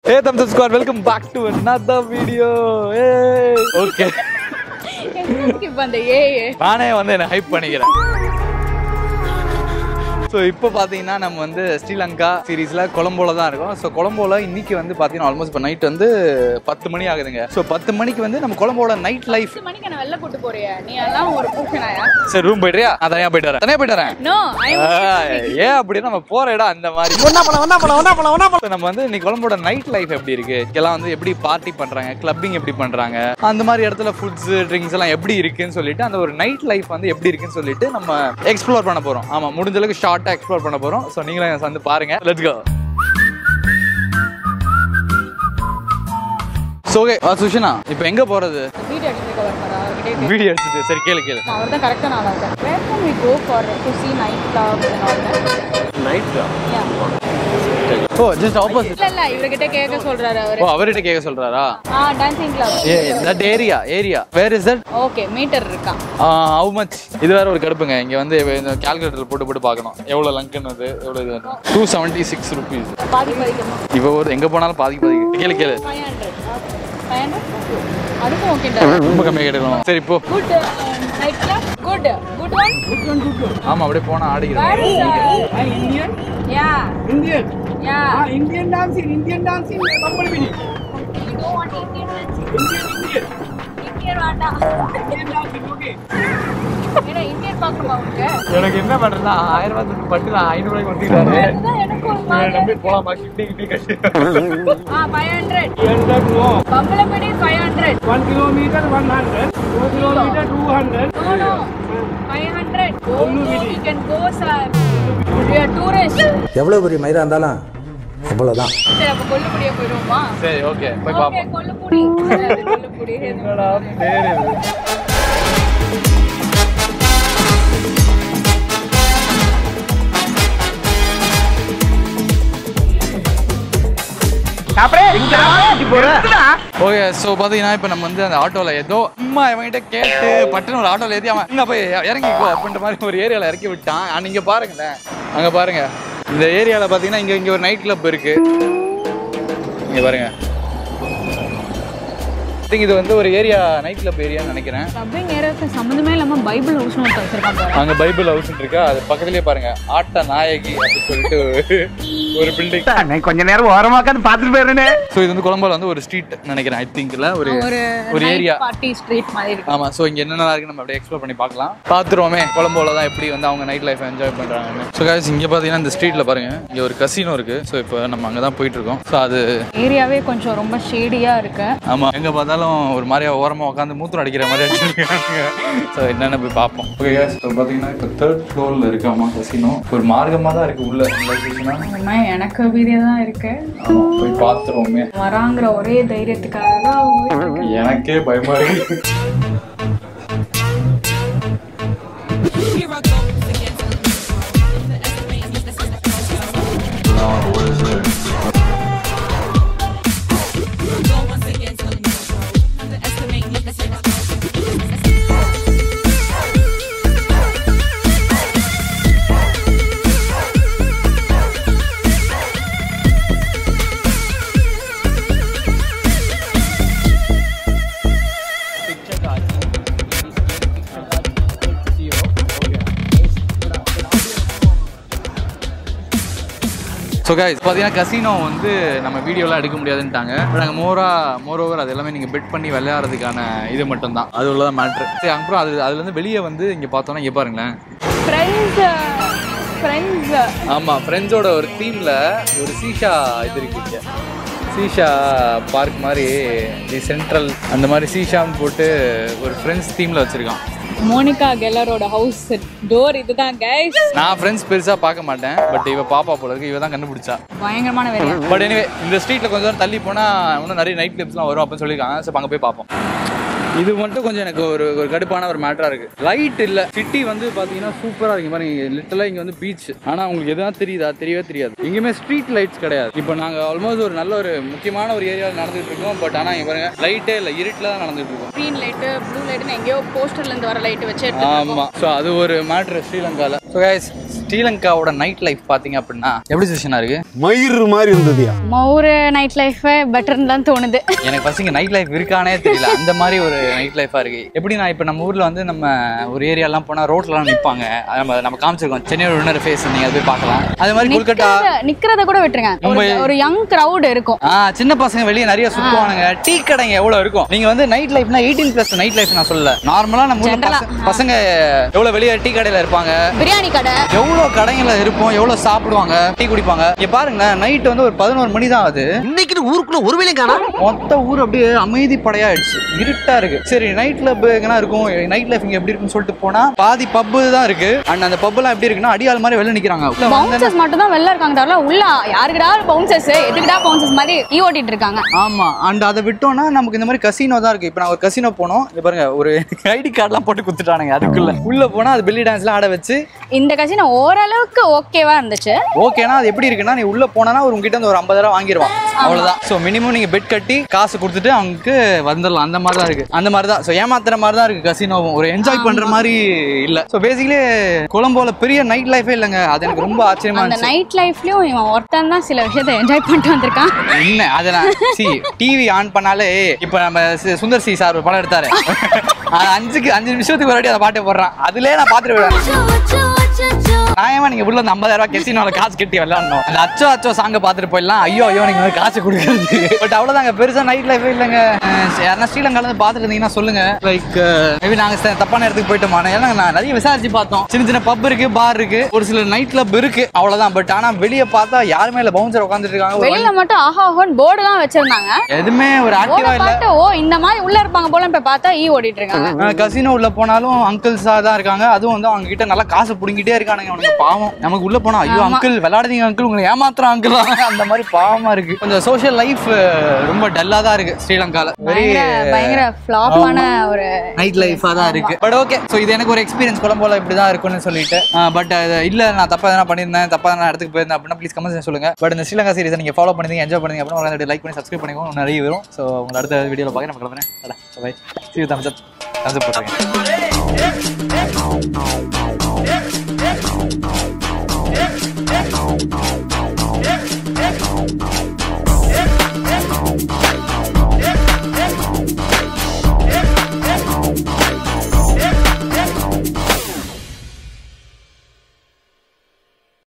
Hey thumbs up squad, welcome back to another video. Hey. Okay. இப்போ அந்த ஏ நானே வந்து என்ன ஹைப் பண்ணிக்கிறேன் ஸோ இப்போ பார்த்தீங்கன்னா நம்ம வந்து ஸ்ரீலங்கா சீரீஸில் கொலம்போல தான் இருக்கோம் ஸோ கொலம்போல இன்னைக்கு வந்து பார்த்தீங்கன்னா ஆல்மோஸ்ட் இப்போ நைட் வந்து பத்து மணி ஆகுதுங்க ஸோ பத்து மணிக்கு வந்து நம்ம கொலம்போல நைட் லைஃப் பத்து மணிக்கு நான் வெளில கூட்டு போறியா நீ எல்லாம் ஒரு பூஷனாயா சரி ரூம் போயிடுறியா நான் தனியாக போயிட்டு வரேன் தனியாக போயிட்டு வரேன் நோ ஐ ஆ, ஏன் அப்படின்னா நம்ம போற இடம் அந்த மாதிரி So, நம்ம வந்து இன்னைக்கு கொழம்போட நைட் லைஃப் எப்படி இருக்கு இங்கெல்லாம் வந்து எப்படி பார்ட்டி பண்றாங்க கிளப்பிங் எப்படி பண்றாங்க அந்த மாதிரி இடத்துல ஃபுட்ஸ் ட்ரிங்க்ஸ் எல்லாம் எப்படி இருக்குன்னு சொல்லிட்டு அந்த ஒரு நைட் லைஃப் வந்து எப்படி இருக்குன்னு சொல்லிட்டு நம்ம எக்ஸ்ப்ளோர் பண்ண போறோம் ஆமா முடிஞ்ச அளவுக்கு ஷார்ட்டா எக்ஸ்ப்ளோர் பண்ண போறோம் ஸோ நீங்களும் எனக்கு வந்து பாருங்க லெட்ஸ் கோ ஸோ ஓகே சுஷனா இப்போ எங்க போறது வீடியோ எடுத்துக்க வரமாடா அவர்கிட்ட வீடியோ எடுத்துட்டு சரி கேளு கேளு அவர் தான் கரெக்டாக நான் இருக்கேன் where can we go for to see night club and all that night yeah oh just opposite இல்ல இல்ல இவர்கிட்ட கேட்க சொல்றாரு அவரு ஓ அவர்கிட்ட கேட்க சொல்றாரா ஆ டான்சிங் கிளப் ஏ that area area where is that okay meter இருக்கான் ஹவு மச் இது வேற ஒரு கடுப்புங்க இங்க வந்து இந்த கால்குலேட்டர் போட்டு போட்டு பார்க்கணும் எவ்வளவு லங்குன்னு அது எவ்வளவு இது டூ செவன்ட்டி சிக்ஸ் ருபீஸ் பாதி பதிக்கணும் இப்போ ஒரு எங்க போனாலும் பாதிக்கு பாதிக்கு கேளு கேளு ஃபைவ் ஹண்ட்ரட் ஃபைவ் ஹண்ட்ரட் அதுக்கும் ஓகேடா ரொம்ப கம்மியாக கேட்டுக்கலாம் சரி இப்போ good night club good good one good one good one ஆமா அப்படியே போனா ஆடிக்கிறோம் where is Indian? Yeah Indian. Yeah Ah, Indian dancing, Indian dancing, Bumblebee. You don't want Indian Indian, Indian. Indian வேண்டாம் Indian dancing, okay. ஏன்னா இந்தியன் பார்க்கணுமா உங்களுக்கு எனக்கு என்ன பண்றேன்னா ஆயிரம் ரூபாய் துட்டு பட்டு நான் ஐநூறு ரூபாய்க்கு வந்துக்கிறாரு அதுதான் எனக்கு ஒரு மாதிரி நம்பி போலாமா கிட்டி கிட்டி கட்டி ஆ ஃபைவ் ஹண்ட்ரட் 300 no. பம்பளப்படி five hundred 1 kilometer 100, 2 kilometer 200. No no five hundred go கொல்லுவிடி. You can go sir we are tourist எவ்வளோ பெரிய மயிராக இருந்தாலும் அவ்வளோதான் சரி அப்ப கொல்லுப்படியே போயிடுவோமா சரி ஓகே போய் ஓகே பார்ப்போம் கொல்லுப்படி சரி, கொல்லுப்படி என்னடா பேரு இது? ஓகே ஸோ பார்த்தீங்கன்னா இப்போ நம்ம வந்து அந்த ஆட்டோவில் ஏதோ அம்மா இவன்கிட்ட கேட்டு பட்டுன்னு ஒரு ஆட்டோவில் ஏற்றி அவன் இங்கே போய் இறங்கிக்கோ அப்படின்ற மாதிரி ஒரு ஏரியாவில் இறக்கி விட்டான் நீங்கள் பாருங்களேன் அங்கே பாருங்க இந்த ஏரியாவில் பார்த்தீங்கன்னா இங்கே இங்கே ஒரு நைட் கிளப் இருக்கு இங்கே பாருங்க I think இது வந்து ஒரு ஏரியா நைட் கிளப் ஏரியான்னு நினைக்கிறேன் கிளப்பிங் ஏரியாவுக்கு சம்மந்தமே இல்லாம பைபிள் ஹவுஸ்னு ஒருத்தர் வச்சிருக்கான் பாரு அங்க பைபிள் ஹவுஸ் இருக்கா அது பக்கத்துலயே பாருங்க ஆட்ட நாயகி அப்படின்னு சொல்லிட்டு ஒரு பில்டிங் கொஞ்ச நேரம் ஓரமா உட்காந்து பாத்துட்டு போயிருந்தே ஸோ இது வந்து கொலம்பால வந்து ஒரு ஸ்ட்ரீட் நினைக்கிறேன் ஐ திங்க்ல ஒரு ஒரு ஒரு ஏரியா பார்ட்டி ஸ்ட்ரீட் மாதிரி இருக்கு ஆமா ஸோ இங்க என்னென்ன இருக்கு நம்ம அப்படியே எக்ஸ்ப்ளோர் பண்ணி பார்க்கலாம் பார்த்துருவோமே கொலம்போல தான் எப்படி வந்து அவங்க நைட் லைஃப் என்ஜாய் பண்றாங்கன்னு ஸோ guys இங்க பாத்தீங்கன்னா இந்த ஸ்ட்ரீட்ல பாருங்க இங்க ஒரு கசினோ இருக்கு ஸோ இப்போ நம்ம அங்க தான் போயிட்டு இருக்கோம் ஸோ அது ஏரியாவே கொஞ்சம் ரொம்ப ஷேடியா இருக்கு ஆமா எங்க பார்த்தாலும் ஒரு மாதிரியா ஓரமா உட்காந்து மூத்திரம் அடிக்கிற மாதிரி அடிச்சிருக்காங்க ஸோ என்னென்ன போய் பார்ப்போம் ஓகே guys இப்போ பாத்தீங்கன்னா இப்போ தேர்ட் ஃப்ளோர்ல இருக்கு ஆமா கசினோ ஒரு மார்க்கமா தான் இருக்கு உள்ள location-ஆ. ஆனா எனக்கு வீடியோ தான் இருக்கு ஆமா போய் பார்த்துருவோமே வராங்கிற ஒரே தைரியத்துக்காக தான் போயிட்டு இருக்கேன். எனக்கே பயமா இருக்கு ஸோ கைஸ் பார்த்தீங்கன்னா கசினோ வந்து நம்ம வீடியோலாம் எடுக்க முடியாதுன்ட்டாங்க நாங்கள் மோரா மோர் ஓவர் அது எல்லாமே நீங்கள் பெட் பண்ணி விளையாடுறதுக்கான இது மட்டும்தான் அது உள்ளதான் மேட்ரு சரி அப்புறம் அது அதுலேருந்து வெளியே வந்து இங்கே பார்த்தோன்னா இங்கே பாருங்களேன் ஃப்ரெண்ட்ஸ் ஃப்ரெண்ட்ஸ் ஆமாம் ஃப்ரெண்ட்ஸோட ஒரு தீமில் ஒரு சீஷா இது இருக்கு இங்க. சீஷா பார்க் மாதிரி தி சென்ட்ரல் அந்த மாதிரி சீஷான்னு போட்டு ஒரு ஃப்ரெண்ட்ஸ் தீமில் வச்சுருக்கான் மோனிகா கெல்லரோட ஹவுஸ் டோர் இதுதான் கைஸ் நான் ஃப்ரெண்ட்ஸ் பெருசாக பார்க்க மாட்டேன் பட் இவ பாப்பா போல இருக்கு இவ தான் கண்டுபிடிச்சா பயங்கரமான வேலை பட் எனிவே இந்த ஸ்ட்ரீட்டில் கொஞ்சம் தூரம் தள்ளி போனால் இன்னும் நிறைய நைட் கிளப்ஸ்லாம் வரும் அப்படின்னு சொல்லியிருக்காங்க ஸோ அங்கே போய் பார்ப்போம் இது மட்டும் கொஞ்சம் எனக்கு ஒரு ஒரு கடுப்பான ஒரு மேட்டரா இருக்கு லைட் இல்ல சிட்டி வந்து பாத்தீங்கன்னா சூப்பரா இருக்கு பாருங்க லிட்டலா இங்க வந்து பீச் ஆனா உங்களுக்கு எதுவும் தெரியுதா தெரியவே தெரியாது எங்கேயுமே ஸ்ட்ரீட் லைட்ஸ் கிடையாது இப்போ நாங்க ஆல்மோஸ்ட் ஒரு நல்ல ஒரு முக்கியமான ஒரு ஏரியாவில் நடந்துட்டு இருக்கோம் பட் ஆனா இங்க பாருங்க லைட்டே இல்ல இருட்டில் தான் நடந்துட்டு இருக்கோம் க்ரீன் லைட்டு ப்ளூ லைட்டுன்னு எங்கேயோ போஸ்டர்ல இருந்து வர லைட் வச்சு ஆமா ஸோ அது ஒரு மேட்ரு ஸ்ரீலங்கால ஸோ கைஸ் ஸ்ரீலங்காவோட நைட் லைஃப் பார்த்தீங்க அப்படின்னா எப்படி சுஷனா இருக்கு மயிறு மாதிரி இருந்ததுயா மவுரு நைட் லைஃப் பெட்டர்னு தான் தோணுது எனக்கு ஃபர்ஸ்ட் இங்கே நைட் லைஃப் இருக்கானே தெரியல அந்த மாதிரி ஒரு நைட் லைஃபாக இருக்கு எப்படி நான் இப்போ நம்ம ஊரில் வந்து நம்ம ஒரு ஏரியாலாம் போனால் ரோட்லலாம் நிற்பாங்க நம்ம நம்ம காமிச்சிருக்கோம் சென்னையோட இன்னொரு ஃபேஸ் நீங்கள் அது போய் பார்க்கலாம் அது மாதிரி கொல்கட்டா நிக்கிறத- நிக்கிறத கூட விட்டுருங்க ஒரு- மும்பை. ஒரு யங் crowd இருக்கும் ஆ சின்ன பசங்க வெளியே நிறைய சுத்துவானுங்க டீ கடைங்க எவ்வளவு இருக்கும் நீங்க வந்து நைட் லைஃப்னா எயிட்டீன் பிளஸ் நைட் லைஃப் நான் சொல்லல நார்மலா நம்ம ஊர்ல General ஆ, பசங்க- பசங்க எவ்வளவு வெளியே டீ கடையில இருப்பாங்க பிரியாணி கடை எவ்வளவு கடைங்கள்ல இருப்போம் எவ்வளவு சாப்பிடுவாங்க டீ குடிப்பாங்க இங்க பாருங்களேன் நைட் வந்து ஒரு பதினோரு மணி தான் ஆகுது இன்னைக்கு ஊருக்குள்ள ஒரு வேலையும் காணா மொத்த ஊர் அப்படியே அமைதி படையாயிடுச்சு இருட்டா இருக்கு சரி நைட் கிளப் எங்கன்னா இருக்கும் நைட் லைஃப் இங்க எப்படி இருக்குன்னு சொல்லிட்டு போனா பாதி பப்பு தான் இருக்கு அண்ட் அந்த பப் எல்லாம் எப்படி இருக்குன்னா அடியாள் மாதிரி வெளில நிக்கிறாங்க உள்ள வந்தா- பவுன்சர்ஸ் மட்டும் தான் வெளில இருக்காங்க தவிர உள்ள யாருக்குடா பவுன்சர்ஸ் எதுக்குடா பவுன்சர்ஸ் மாதிரி ஈ ஓட்டிட்டு இருக்காங்க ஆமா அண்ட் அதை விட்டோம்னா நமக்கு இந்த மாதிரி கசினோ தான் இருக்கு இப்போ நான் ஒரு கசினோ போனோம் இங்க பாருங்க ஒரு ஐடி கார்டுலாம் போட்டு குத்துட்டானுங்க அதுக்குள்ள உள்ள போனா அது பெல்லி டான்ஸ்லாம் ஆட வச்சு இந்த கசினோ ஓரளவுக்கு ஓகேவா இருந்துச்சு ஓகேனா அது எப்படி இருக்குன்னா நீ உள்ள போனா ஒரு உங்ககிட்ட இருந்து ஒரு ஐம்பதாயிரம் வாங்கிடுவான் அவ்வளவுதான் ஸோ மினிமம் நீங்க பெட் கட்டி காசு கொடுத்துட்டு அவங்களுக்கு வந்துடலாம் அந்த மாதிரி தான் இருக்கு அந்த மாதிரி தான் ஸோ ஏமாத்துற மாதிரி தான் இருக்கு கசினோவும் ஒரு என்ஜாய் பண்ற மாதிரி இல்ல ஸோ பேசிக்கலி கொலம்போல பெரிய நைட் லைஃபே இல்லைங்க அது எனக்கு ரொம்ப ஆச்சரியமா அந்த இருந்துச்சு நைட் லைஃப்லயும் இவன் ஒருத்தன் தான் சில விஷயத்தை என்ஜாய் பண்ணிட்டு வந்திருக்கான் என்ன அதை நான் சி டிவி ஆன் பண்ணாலே இப்போ நம்ம சி- சுந்தர் சி சார் ஒரு படம் எடுத்தாரு அது அஞ்சுக்கு அஞ்சு நிமிஷத்துக்கு ஒரு வாட்டி அதை பாட்டு போடுறான் அதுலயே நான் பார்த்துருவேன் நியாயமா நீங்க உள்ள அந்த ஐம்பதாயிரம் ரூபாய் கெசினோல காசு கட்டி விளையாடணும் அந்த அச்சோ அச்சோ சாங்க பார்த்துட்டு போயிடலாம் ஐயோ ஐயோ நீங்க வந்து காசு கொடுக்குறது பட் அவ்வளவுதாங்க பெருசா நைட் லைஃப் இல்லைங்க அஹ் யாருன்னா ஸ்ரீலங்கால இருந்து பார்த்துட்டு இருந்தீங்கன்னா சொல்லுங்க லைக் மேபி நாங்க ச- தப்பான இடத்துக்கு போயிட்டோமா ஏன்னா நான் நிறைய விசாரிச்சு பார்த்தோம் சின்ன சின்ன பப் இருக்கு பார் இருக்கு ஒரு சில நைட் கிளப் இருக்கு அவ்வளவுதான் பட் ஆனா வெளிய பார்த்தா யாருமே இல்ல பவுன்சர் உட்காந்துட்டு இருக்காங்க ஒரு வெளியில மட்டும் ஆஹா ஓஹோன்னு போர்டு தான் வச்சிருந்தாங்க எதுவுமே ஒரு போர்டை ஆக்டிவா இல்ல பார்த்து ஓ இந்த மாதிரி உள்ள இருப்பாங்க போல இப்ப பார்த்தா ஈ ஓடிட்டு இருக்காங்க கசினோ உள்ள போனாலும் அங்கிள்ஸா தான் இருக்காங்க அதுவும் வந்து அவங்க கிட்ட நல்லா காசு புடுங்கிட்டே இருக்கானுங்க அவனுக்கு பாவம் நமக்கு உள்ள போனா ஐயோ அங்கிள் விளையாடுறீங்க அங்கிள் உங்களை ஏமாத்துறான் அங்கிள் அந்த மாதிரி பாவமா இருக்கு கொஞ்சம் சோஷியல் லைஃப் ரொம்ப டல்லா தான் இருக்கு ஸ்ரீலங்கால வெரி பயங்கர பயங்கர ஃபிளாப்பான ஒரு நைட் லைஃபா தான் இருக்கு பட் ஓகே ஸோ இது எனக்கு ஒரு எக்ஸ்பீரியன்ஸ் கொலம்போல இப்படி தான் இருக்கும்னு சொல்லிட்டு பட் இல்ல நான் தப்பா எதனா பண்ணியிருந்தேன் தப்பா நான் இடத்துக்கு போயிருந்தேன் அப்படின்னா ப்ளீஸ் கமெண்ட்ஸ் சொல்லுங்க பட் இந்த ஸ்ரீலங்கா சீரிஸ் நீங்க ஃபாலோ பண்ணி என்ஜாய் பண்ணீங்க அப்படின்னா லைக் பண்ணி சப்ஸ்கிரைப் பண்ணிக்கோங்க இன்னும் நிறைய வரும் ஸோ உங்களை அடுத்த வீடியோவில் பார்க்க நம்ம கிளம்புறேன் bye see thumbs up thumbs up போட்டுருங்க